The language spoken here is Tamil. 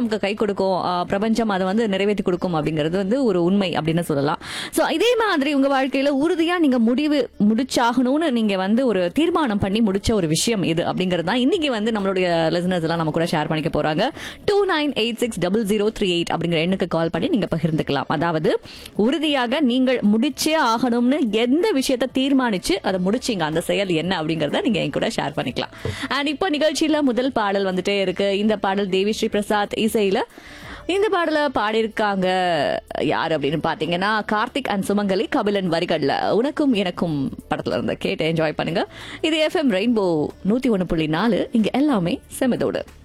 நமக்கு கை கொடுக்கும் ஆஹ் பிரபஞ்சம் அதை வந்து நிறைவேற்றி கொடுக்கும் அப்படிங்கிறது வந்து ஒரு உண்மை அப்படின்னு சொல்லலாம் ஸோ இதே மாதிரி உங்க வாழ்க்கையில உறுதியா நீங்க முடிவு முடிச்சாகணும்னு நீங்க வந்து ஒரு தீர்மானம் பண்ணி முடிச்ச ஒரு விஷயம் இது அப்படிங்கிறது தான் இன்னைக்கு வந்து நம்மளுடைய லிசனர்ஸ் எல்லாம் நம்ம கூட ஷேர் பண்ணிக்க போறாங்க two nine eight six double zero three eight அப்படிங்கிற எண்ணுக்கு கால் பண்ணி நீங்க பகிர்ந்துக்கலாம் அதாவது உறுதியாக நீங்கள் முடிச்சே ஆகணும்னு எந்த விஷயத்த தீர்மானிச்சு அதை முடிச்சீங்க அந்த செயல் என்ன அப்படிங்கறத நீங்க என் கூட ஷேர் பண்ணிக்கலாம் அண்ட் இப்போ நிகழ்ச்சியில முதல் பாடல் வந்துட்டே இருக்கு இந்த பாடல் தேவி ஸ்ரீ பிரசாத் இசையில இந்த பாடல பாடியிருக்காங்க யார் அப்படின்னு பாத்தீங்கன்னா கார்த்திக் அண்ட் சுமங்கலி கபிலன் வரிகள்ல உனக்கும் எனக்கும் படத்துல இருந்து கேட்டு என்ஜாய் பண்ணுங்க இது எஃப்எம் ரெயின்போ நூத்தி ஒன்னு புள்ளி நாலு இங்க எல்லாமே செமதோடு